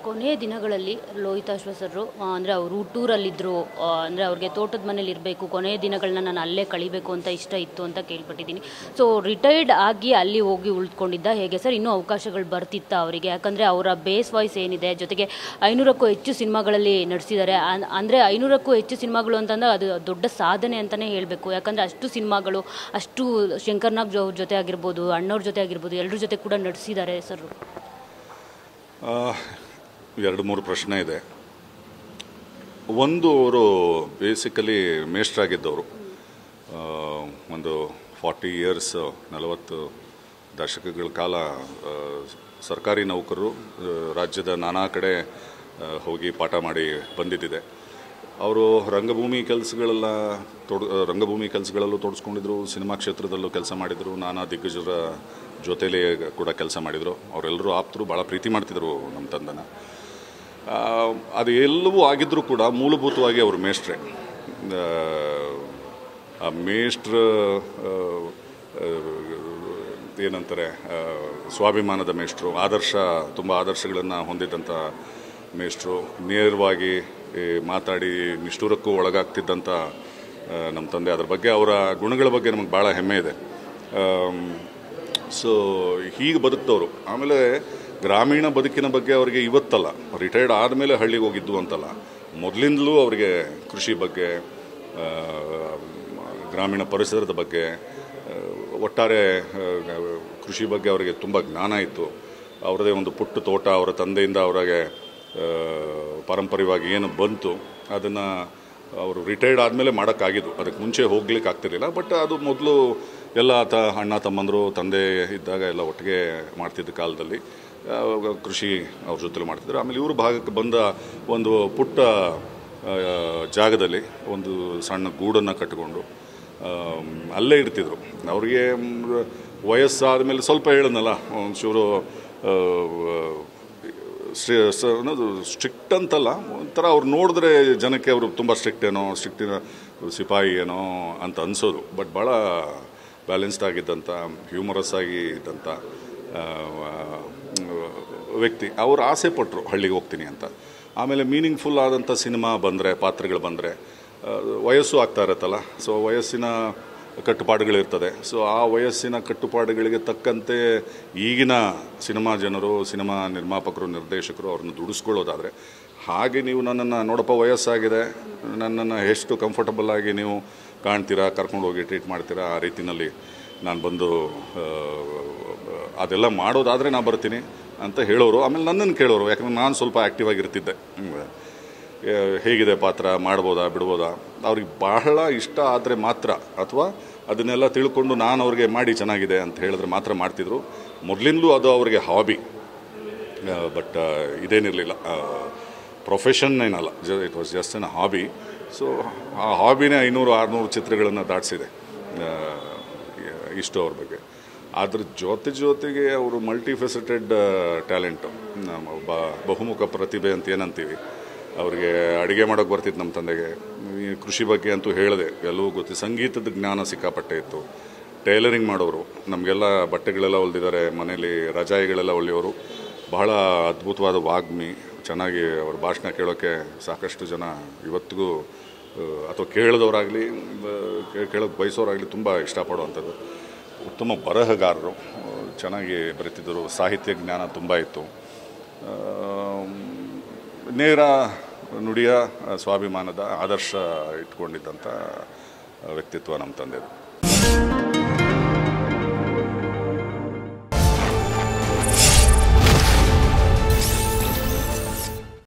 ಕೊನೆಯ ದಿನಗಳಲ್ಲಿ ಲೋಹಿತಾಶ್ವ ಸರ್ ಅಂದರೆ ಅವರು ಟೂರಲ್ಲಿದ್ದರು ಅಂದರೆ ಅವ್ರಿಗೆ ತೋಟದ ಮನೇಲಿ ಇರಬೇಕು ಕೊನೆಯ ದಿನಗಳನ್ನ ನಾನು ಅಲ್ಲೇ ಕಳಿಬೇಕು ಅಂತ ಇಷ್ಟ ಇತ್ತು ಅಂತ ಕೇಳ್ಪಟ್ಟಿದ್ದೀನಿ ಸೊ ರಿಟೈರ್ಡ್ ಆಗಿ ಅಲ್ಲಿ ಹೋಗಿ ಉಳಿದುಕೊಂಡಿದ್ದ ಹೇಗೆ ಸರ್ ಇನ್ನೂ ಅವಕಾಶಗಳು ಬರ್ತಿತ್ತ ಅವರಿಗೆ ಯಾಕಂದರೆ ಅವರ ಬೇಸ್ ವಾಯ್ಸ್ ಏನಿದೆ ಜೊತೆಗೆ ಐನೂರಕ್ಕೂ ಹೆಚ್ಚು ಸಿನಿಮಾಗಳಲ್ಲಿ ನಡೆಸಿದ್ದಾರೆ ಅಂದರೆ ಐನೂರಕ್ಕೂ ಹೆಚ್ಚು ಸಿನಿಮಾಗಳು ಅಂತಂದ್ರೆ ಅದು ದೊಡ್ಡ ಸಾಧನೆ ಅಂತಲೇ ಹೇಳಬೇಕು ಯಾಕಂದರೆ ಅಷ್ಟು ಸಿನಿಮಾಗಳು ಅಷ್ಟು ಶಂಕರ್ನಾಗ್ ಜೊ ಜೊತೆ ಆಗಿರ್ಬೋದು ಅಣ್ಣವ್ರ ಜೊತೆ ಆಗಿರ್ಬೋದು ಎಲ್ಲರ ಜೊತೆ ಕೂಡ ನಡೆಸಿದ್ದಾರೆ ಸರ್ ಆ, ಎರಡು ಮೂರು ಪ್ರಶ್ನೆ ಇದೆ ಒಂದು ಅವರು ಬೇಸಿಕಲಿ ಮೇಷ್ಟ್ರಾಗಿದ್ದವರು ಆ, ಒಂದು ಫಾರ್ಟಿ ಇಯರ್ಸ್ ನಲವತ್ತು ದಶಕಗಳ ಕಾಲ ಆ, ಸರ್ಕಾರಿ ನೌಕರರು ಆ, ರಾಜ್ಯದ ನಾನಾ ಕಡೆ ಆ, ಹೋಗಿ ಪಾಠ ಮಾಡಿ ಬಂದಿದ್ದಿದೆ ಅವರು ರಂಗಭೂಮಿ ಕೆಲಸಗಳೆಲ್ಲ ತೊಡ್ ರಂಗಭೂಮಿ ಕೆಲಸಗಳಲ್ಲೂ ತೊಡಸ್ಕೊಂಡಿದ್ರು ಸಿನಿಮಾ ಕ್ಷೇತ್ರದಲ್ಲೂ ಕೆಲಸ ಮಾಡಿದರು ನಾನಾ ದಿಗ್ಗಜರ ಜೊತೆಲೇ ಕೂಡ ಕೆಲಸ ಮಾಡಿದರು ಅವರೆಲ್ಲರೂ ಆಪ್ತರು ಭಾಳ ಪ್ರೀತಿ ಮಾಡ್ತಿದ್ರು ನಮ್ಮ ತಂದನ ಆ, ಅದು ಎಲ್ಲವೂ ಆಗಿದ್ದರೂ ಕೂಡ ಮೂಲಭೂತವಾಗಿ ಅವರು ಮೇಷ್ಟ್ರೆ ಆ, ಆ ಮೇಷ್ಟ್ರ ಆ, ಆ, ಏನಂತಾರೆ ಆ, ಸ್ವಾಭಿಮಾನದ ಮೇಷ್ಟ್ರು ಆದರ್ಶ ತುಂಬ ಆದರ್ಶಗಳನ್ನು ಹೊಂದಿದ್ದಂಥ ಮೇಷ್ಟ್ರು ನೇರವಾಗಿ ಈ, ಮಾತಾಡಿ ನಿಷ್ಠೂರಕ್ಕೂ ಒಳಗಾಗ್ತಿದ್ದಂಥ ಆ, ನಮ್ಮ ತಂದೆ ಅದ್ರ ಬಗ್ಗೆ ಅವರ ಗುಣಗಳ ಬಗ್ಗೆ ನಮಗೆ ಭಾಳ ಹೆಮ್ಮೆ ಇದೆ ಸೊ ಹೀಗೆ ಬದುಕ್ತವ್ರು ಆಮೇಲೆ ಗ್ರಾಮೀಣ ಬದುಕಿನ ಬಗ್ಗೆ ಅವರಿಗೆ ಇವತ್ತಲ್ಲ ರಿಟೈರ್ಡ್ ಆದಮೇಲೆ ಹಳ್ಳಿಗೆ ಹೋಗಿದ್ದು ಅಂತಲ್ಲ ಮೊದಲಿಂದಲೂ ಅವರಿಗೆ ಕೃಷಿ ಬಗ್ಗೆ ಆ, ಗ್ರಾಮೀಣ ಪರಿಸರದ ಬಗ್ಗೆ ಆ, ಒಟ್ಟಾರೆ ಆ, ಕೃಷಿ ಬಗ್ಗೆ ಅವರಿಗೆ ತುಂಬ ಜ್ಞಾನ ಇತ್ತು ಅವರದೇ ಒಂದು ಪುಟ್ಟ ತೋಟ ಅವರ ತಂದೆಯಿಂದ ಅವರಿಗೆ ಆ, ಪಾರಂಪರ್ಯವಾಗಿ ಏನು ಬಂತು ಅದನ್ನು ಅವರು ರಿಟೈರ್ಡ್ ಆದಮೇಲೆ ಮಾಡೋಕ್ಕಾಗಿದ್ದು ಅದಕ್ಕೆ ಮುಂಚೆ ಹೋಗ್ಲಿಕ್ಕೆ ಆಗ್ತಿರ್ಲಿಲ್ಲ ಬಟ್ ಅದು ಮೊದಲು ಎಲ್ಲ ತ ಅಣ್ಣ ತಮ್ಮಂದರು ತಂದೆ ಇದ್ದಾಗ ಎಲ್ಲ ಒಟ್ಟಿಗೆ ಮಾಡ್ತಿದ್ದ ಕಾಲದಲ್ಲಿ ಆ, ಕೃಷಿ ಅವ್ರ ಜೊತೆಲಿ ಮಾಡ್ತಿದ್ರು ಆಮೇಲೆ ಇವರು ಭಾಗಕ್ಕೆ ಬಂದ ಒಂದು ಪುಟ್ಟ ಆ, ಜಾಗದಲ್ಲಿ ಒಂದು ಸಣ್ಣ ಗೂಡನ್ನು ಕಟ್ಟಿಕೊಂಡು ಆಮ್, ಅಲ್ಲೇ ಇರ್ತಿದ್ರು ಅವ್ರಿಗೆ ಮ್, ವಯಸ್ಸಾದ ಮೇಲೆ ಸ್ವಲ್ಪ ಹೇಳಿದ್ನಲ್ಲ ಒಂಚೂರು ಆ, ಸ್ಟ್ರಿ- ಸ- ಅನ್ನೋದು ಸ್ಟ್ರಿಕ್ಟ್ ಅಂತಲ್ಲ ಒಂಥರ ಅವ್ರು ನೋಡಿದ್ರೆ ಜನಕ್ಕೆ ಅವರು ತುಂಬ ಸ್ಟ್ರಿಕ್ಟ್ ಏನೋ ಸ್ಟ್ರಿಕ್ಟಿನ ಸಿಪಾಯಿ ಏನೋ ಅಂತ ಅನಿಸೋದು ಬಟ್ ಭಾಳ ಬ್ಯಾಲೆನ್ಸ್ಡ್ ಆಗಿದ್ದಂಥ ಹ್ಯೂಮರಸ್ ಆಗಿ ಇದ್ದಂಥ ಆ, ವ್ಯಕ್ತಿ ಅವರು ಆಸೆ ಪಟ್ಟರು ಹಳ್ಳಿಗೆ ಹೋಗ್ತೀನಿ ಅಂತ ಆಮೇಲೆ ಮೀನಿಂಗ್ಫುಲ್ ಆದಂಥ ಸಿನಿಮಾ ಬಂದರೆ ಪಾತ್ರಗಳು ಬಂದರೆ ವಯಸ್ಸು ಆಗ್ತಾ ಇರತ್ತಲ್ಲ ಸೊ ವಯಸ್ಸಿನ ಕಟ್ಟುಪಾಡುಗಳಿರ್ತದೆ ಸೊ ಆ ವಯಸ್ಸಿನ ಕಟ್ಟುಪಾಡುಗಳಿಗೆ ತಕ್ಕಂತೆ ಈಗಿನ ಸಿನಿಮಾ ಜನರು ಸಿನಿಮಾ ನಿರ್ಮಾಪಕರು ನಿರ್ದೇಶಕರು ಅವ್ರನ್ನ ದುಡಿಸ್ಕೊಳ್ಳೋದಾದರೆ ಹಾಗೆ ನೀವು ನನ್ನನ್ನು ನೋಡಪ್ಪ ವಯಸ್ಸಾಗಿದೆ ನನ್ನನ್ನು ಎಷ್ಟು ಕಂಫರ್ಟಬಲ್ ಆಗಿ ನೀವು ಕಾಣ್ತೀರಾ ಕರ್ಕೊಂಡು ಹೋಗಿ ಟ್ರೀಟ್ ಮಾಡ್ತೀರಾ ಆ ರೀತಿನಲ್ಲಿ ನಾನು ಬಂದು ಆ, ಅದೆಲ್ಲ ಮಾಡೋದಾದರೆ ನಾನು ಬರ್ತೀನಿ ಅಂತ ಹೇಳೋರು ಆಮೇಲೆ ನನ್ನನ್ನು ಕೇಳೋರು ಯಾಕಂದ್ರೆ ನಾನು ಸ್ವಲ್ಪ ಆ್ಯಕ್ಟಿವ್ ಆಗಿರ್ತಿದ್ದೆ ಹ್ಮ್. ಏ, ಹೇಗಿದೆ ಪಾತ್ರ ಮಾಡ್ಬೋದಾ ಬಿಡ್ಬೋದಾ ಅವ್ರಿಗೆ ಬಹಳ ಇಷ್ಟ ಆದರೆ ಮಾತ್ರ ಅಥವಾ ಅದನ್ನೆಲ್ಲ ತಿಳ್ಕೊಂಡು ನಾನು ಅವ್ರಿಗೆ ಮಾಡಿ ಚೆನ್ನಾಗಿದೆ ಅಂತ ಹೇಳಿದ್ರೆ ಮಾತ್ರ ಮಾಡ್ತಿದ್ರು ಮೊದಲಿಂದಲೂ ಅದು ಅವರಿಗೆ ಹಾಬಿ ಬಟ್ ಇದೇನಿರಲಿಲ್ಲ ಪ್ರೊಫೆಷನ್ ಏನಲ್ಲ ಜ it was just an hobby so ಆ ಹಾಬಿನೇ ಐನೂರು ಆರುನೂರು ಚಿತ್ರಗಳನ್ನು ದಾಟಿಸಿದೆ ಇಷ್ಟು ಅವ್ರ ಬಗ್ಗೆ ಅದ್ರ ಜೊತೆ ಜೊತೆಗೆ ಅವರು ಮಲ್ಟಿಫೆಸಿಟೆಡ್ ಟ್ಯಾಲೆಂಟು ಒಬ್ಬ ಬಹುಮುಖ ಪ್ರತಿಭೆ ಅಂತ ಏನಂತೀವಿ ಅವ್ರಿಗೆ ಅಡುಗೆ ಮಾಡೋಕ್ಕೆ ಬರ್ತಿತ್ತು ನಮ್ಮ ತಂದೆಗೆ ಈ ಕೃಷಿ ಬಗ್ಗೆ ಅಂತೂ ಹೇಳಿದೆ ಎಲ್ಲವೂ ಗೊತ್ತು ಸಂಗೀತದ ಜ್ಞಾನ ಸಿಕ್ಕಾಪಟ್ಟೆ ಇತ್ತು ಟೈಲರಿಂಗ್ ಮಾಡೋರು ನಮಗೆಲ್ಲ ಬಟ್ಟೆಗಳೆಲ್ಲ ಹೊಲ್ದಿದ್ದಾರೆ ಮನೇಲಿ ರಜಾಯಿಗಳೆಲ್ಲ ಹೊಲಿಯೋರು ಬಹಳ ಅದ್ಭುತವಾದ ವಾಗ್ಮಿ ಚೆನ್ನಾಗಿ ಅವ್ರ ಭಾಷಣ ಕೇಳೋಕ್ಕೆ ಸಾಕಷ್ಟು ಜನ ಇವತ್ತಿಗೂ ಆ, ಅಥವಾ ಕೇಳಿದವರಾಗಲಿ ಕೇಳೋಕ್ಕೆ ಬಯಸೋರಾಗಲಿ ತುಂಬ ಇಷ್ಟಪಡುವಂಥದ್ದು ಉತ್ತಮ ಬರಹಗಾರರು ಆ, ಚೆನ್ನಾಗಿ ಬರೀತಿದ್ದರು ಸಾಹಿತ್ಯ ಜ್ಞಾನ ತುಂಬ ಇತ್ತು ಆ, ನೇರ ನುಡಿಯ ಆ, ಸ್ವಾಭಿಮಾನದ ಆದರ್ಶ ಇಟ್ಕೊಂಡಿದ್ದಂಥ ವ್ಯಕ್ತಿತ್ವ ನಮ್ಮ ತಂದೆದು